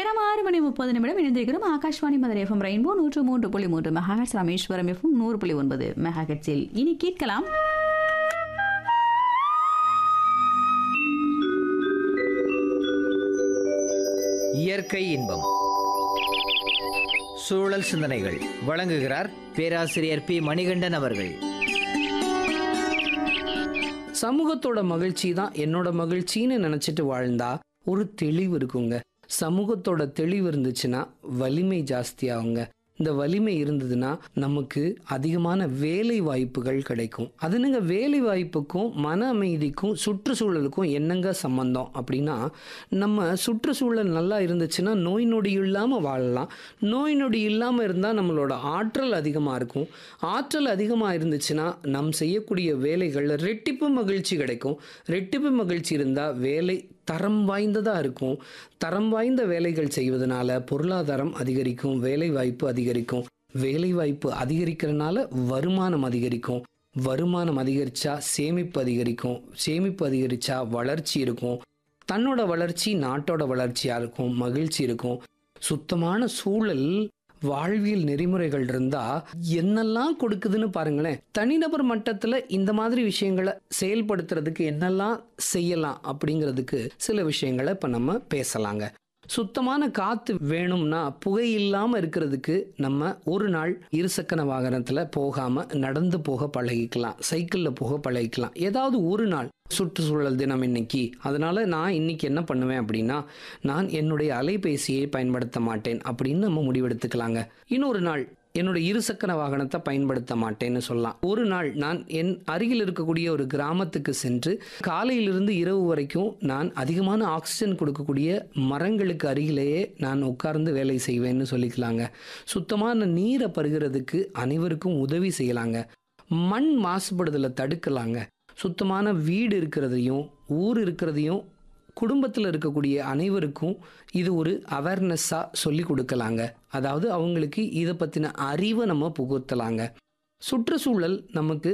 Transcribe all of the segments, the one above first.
நேரம் ஆறு மணி முப்பது நிமிடம் இணைந்திருக்கிறோம் ஆகாஷ்வாணி மதுரை எஃப்எம் ரெயின்போ நூற்று மூன்று புள்ளி மூன்று மெகாஹெட்ஸ் ராமேஸ்வரம் எஃப்எம் நூறு புள்ளி ஒன்பது மெகாஹெட்ஸில் இனி கேட்கலாம் இயற்கை இன்பம் சூழல் சிந்தனைகள் வழங்குகிறார் பேராசிரியர் பி மணிகண்டன் அவர்கள் சமூகத்தோட மகிழ்ச்சி தான் என்னோட மகிழ்ச்சின்னு நினச்சிட்டு வாழ்ந்தா ஒரு தெளிவு இருக்குங்க சமூகத்தோட தெளிவு இருந்துச்சுன்னா வலிமை ஜாஸ்தியாகுங்க இந்த வலிமை இருந்ததுன்னா நமக்கு அதிகமான வேலை வாய்ப்புகள் கிடைக்கும் அதுனுங்க வேலை வாய்ப்புக்கும் மன அமைதிக்கும் சுற்றுச்சூழலுக்கும் என்னங்க சம்பந்தம் அப்படின்னா நம்ம சுற்றுச்சூழல் நல்லா இருந்துச்சுன்னா நோய் நொடி இல்லாமல் வாழலாம் நோய் நொடி இல்லாமல் இருந்தால் நம்மளோட ஆற்றல் அதிகமாக இருக்கும் ஆற்றல் அதிகமாக இருந்துச்சுன்னா நம் செய்யக்கூடிய வேலைகள் ரெட்டிப்பு மகிழ்ச்சி கிடைக்கும் ரெட்டிப்பு மகிழ்ச்சி இருந்தால் வேலை தரம் வாய்ந்ததாக இருக்கும் தரம் வாய்ந்த வேலைகள் செய்வதனால பொருளாதாரம் அதிகரிக்கும் வேலை வாய்ப்பு அதிகரிக்கும் வேலை வாய்ப்பு அதிகரிக்கிறனால வருமானம் அதிகரிக்கும் வருமானம் அதிகரிச்சா சேமிப்பு அதிகரிக்கும் சேமிப்பு அதிகரிச்சா வளர்ச்சி இருக்கும் தன்னோட வளர்ச்சி நாட்டோட வளர்ச்சியா இருக்கும் மகிழ்ச்சி இருக்கும் சுத்தமான சூழல் வாழ்வியல் நெறிமுறைகள் இருந்தா என்னெல்லாம் கொடுக்குதுன்னு பாருங்களேன் தனிநபர் மட்டத்துல இந்த மாதிரி விஷயங்களை செயல்படுத்துறதுக்கு என்னெல்லாம் செய்யலாம் அப்படிங்கிறதுக்கு சில விஷயங்களை இப்ப நம்ம பேசலாங்க சுத்தமான காத்து வேணும்னா புகை இல்லாம இருக்கிறதுக்கு நம்ம ஒரு நாள் இருசக்கர வாகனத்துல போகாம நடந்து போக பழகிக்கலாம் சைக்கிள்ல போக பழகிக்கலாம் ஏதாவது ஒரு நாள் சுற்றுச்சூழல் தினம் இன்னைக்கு அதனால நான் இன்னைக்கு என்ன பண்ணுவேன் அப்படின்னா நான் என்னுடைய அலைபேசியை பயன்படுத்த மாட்டேன் அப்படின்னு நம்ம முடிவெடுத்துக்கலாங்க இன்னொரு நாள் என்னோட இருசக்கர வாகனத்தை பயன்படுத்த மாட்டேன்னு சொல்லலாம் ஒரு நாள் நான் என் அருகில் இருக்கக்கூடிய ஒரு கிராமத்துக்கு சென்று காலையிலிருந்து இரவு வரைக்கும் நான் அதிகமான ஆக்சிஜன் கொடுக்கக்கூடிய மரங்களுக்கு அருகிலேயே நான் உட்கார்ந்து வேலை செய்வேன்னு சொல்லிக்கலாங்க சுத்தமான நீரை பருகிறதுக்கு அனைவருக்கும் உதவி செய்யலாங்க மண் மாசுபடுதலை தடுக்கலாங்க சுத்தமான வீடு இருக்கிறதையும் ஊர் இருக்கிறதையும் குடும்பத்தில் இருக்கக்கூடிய அனைவருக்கும் இது ஒரு அவேர்னஸ்ஸாக சொல்லி கொடுக்கலாங்க அதாவது அவங்களுக்கு இதை பற்றின அறிவை நம்ம புகுத்தலாங்க சுற்றுச்சூழல் நமக்கு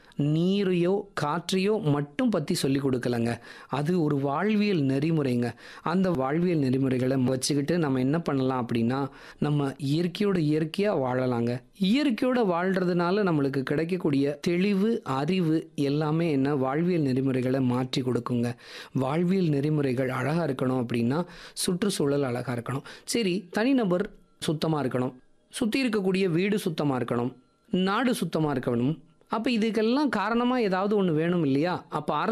நீரையோ காற்றையோ மட்டும் பற்றி சொல்லி கொடுக்கலங்க அது ஒரு வாழ்வியல் நெறிமுறைங்க அந்த வாழ்வியல் நெறிமுறைகளை வச்சுக்கிட்டு நம்ம என்ன பண்ணலாம் அப்படின்னா நம்ம இயற்கையோட இயற்கையாக வாழலாங்க இயற்கையோட வாழ்கிறதுனால நம்மளுக்கு கிடைக்கக்கூடிய தெளிவு அறிவு எல்லாமே என்ன வாழ்வியல் நெறிமுறைகளை மாற்றி கொடுக்குங்க வாழ்வியல் நெறிமுறைகள் அழகாக இருக்கணும் அப்படின்னா சுற்றுச்சூழல் அழகாக இருக்கணும் சரி தனிநபர் சுத்தமாக இருக்கணும் சுற்றி இருக்கக்கூடிய வீடு சுத்தமாக இருக்கணும் நாடு சுத்தமாக இருக்கணும் அப்போ இதுக்கெல்லாம் காரணமாக ஏதாவது ஒன்று வேணும் இல்லையா அப்போ